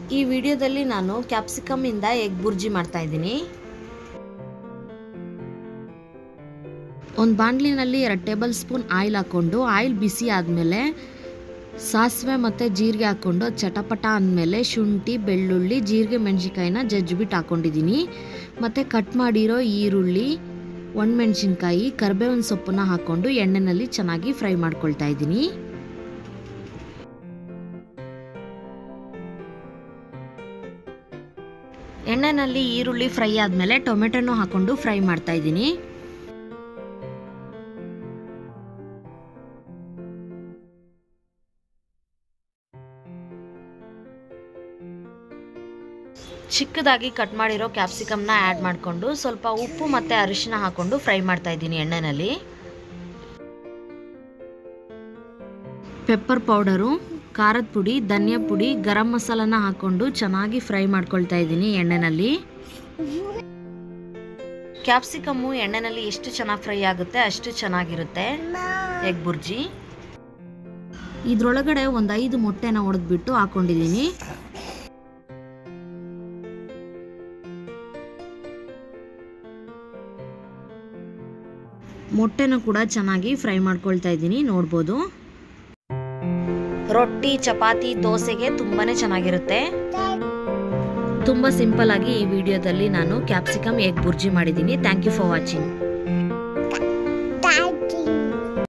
ಈ ವಿಡಿಯೋದಲ್ಲಿ ನಾನು ಕ್ಯಾಪ್ಸಿಕಮ್ ಇಂದ ಎಗ್ ಬುರ್ಜಿ ಮಾಡ್ತಾ ಇದ್ದೀನಿ ಒಂದು ಬಾಣಲಿನಲ್ಲಿ ಎರಡು ಟೇಬಲ್ ಸ್ಪೂನ್ ಆಯಿಲ್ ಹಾಕ್ಕೊಂಡು ಆಯಿಲ್ ಬಿಸಿ ಆದಮೇಲೆ ಸಾಸಿವೆ ಮತ್ತು ಜೀರಿಗೆ ಹಾಕ್ಕೊಂಡು ಅದು ಚಟಪಟ ಅಂದಮೇಲೆ ಶುಂಠಿ ಬೆಳ್ಳುಳ್ಳಿ ಜೀರಿಗೆ ಮೆಣಸಿನ್ಕಾಯಿನ ಜಜ್ಜಿಬಿಟ್ಟು ಹಾಕ್ಕೊಂಡಿದ್ದೀನಿ ಮತ್ತು ಕಟ್ ಮಾಡಿರೋ ಈರುಳ್ಳಿ ಒಣಮೆಣ್ಸಿನ್ಕಾಯಿ ಕರ್ಬೇವಿನ ಸೊಪ್ಪನ್ನ ಹಾಕ್ಕೊಂಡು ಎಣ್ಣೆಯಲ್ಲಿ ಚೆನ್ನಾಗಿ ಫ್ರೈ ಮಾಡ್ಕೊಳ್ತಾ ಇದ್ದೀನಿ ಎಣ್ಣೆನಲ್ಲಿ ಈರುಳ್ಳಿ ಫ್ರೈ ಆದಮೇಲೆ ಟೊಮೆಟೊನೂ ಹಾಕ್ಕೊಂಡು ಫ್ರೈ ಮಾಡ್ತಾ ಇದ್ದೀನಿ ಚಿಕ್ಕದಾಗಿ ಕಟ್ ಮಾಡಿರೋ ಕ್ಯಾಪ್ಸಿಕಮ್ನ ಆ್ಯಡ್ ಮಾಡಿಕೊಂಡು ಸ್ವಲ್ಪ ಉಪ್ಪು ಮತ್ತು ಅರಿಶಿನ ಹಾಕ್ಕೊಂಡು ಫ್ರೈ ಮಾಡ್ತಾ ಇದ್ದೀನಿ ಎಣ್ಣೆಯಲ್ಲಿ ಪೆಪ್ಪರ್ ಪೌಡರು ಖಾರದ ಪುಡಿ ಧನಿಯಾ ಪುಡಿ ಗರಂ ಮಸಾಲನ ಹಾಕ್ಕೊಂಡು ಚೆನ್ನಾಗಿ ಫ್ರೈ ಮಾಡ್ಕೊಳ್ತಾ ಇದ್ದೀನಿ ಎಣ್ಣೆಯಲ್ಲಿ ಕ್ಯಾಪ್ಸಿಕಮ್ಮು ಎಣ್ಣೆನಲ್ಲಿ ಎಷ್ಟು ಚೆನ್ನಾಗಿ ಫ್ರೈ ಆಗುತ್ತೆ ಅಷ್ಟು ಚೆನ್ನಾಗಿರುತ್ತೆ ಎಗ್ ಬುರ್ಜಿ ಇದ್ರೊಳಗಡೆ ಒಂದು ಐದು ಮೊಟ್ಟೆನ ಒಡೆದ್ಬಿಟ್ಟು ಹಾಕ್ಕೊಂಡಿದ್ದೀನಿ ಮೊಟ್ಟೆನ ಕೂಡ ಚೆನ್ನಾಗಿ ಫ್ರೈ ಮಾಡ್ಕೊಳ್ತಾ ಇದ್ದೀನಿ ನೋಡ್ಬೋದು ರೊಟ್ಟಿ ಚಪಾತಿ ದೋಸೆಗೆ ತುಂಬಾ ಚೆನ್ನಾಗಿರುತ್ತೆ ತುಂಬ ಸಿಂಪಲ್ ಆಗಿ ಈ ವಿಡಿಯೋದಲ್ಲಿ ನಾನು ಕ್ಯಾಪ್ಸಿಕಮ್ ಎಗ್ ಬುರ್ಜಿ ಮಾಡಿದ್ದೀನಿ ಥ್ಯಾಂಕ್ ಯು ಫಾರ್ ವಾಚಿಂಗ್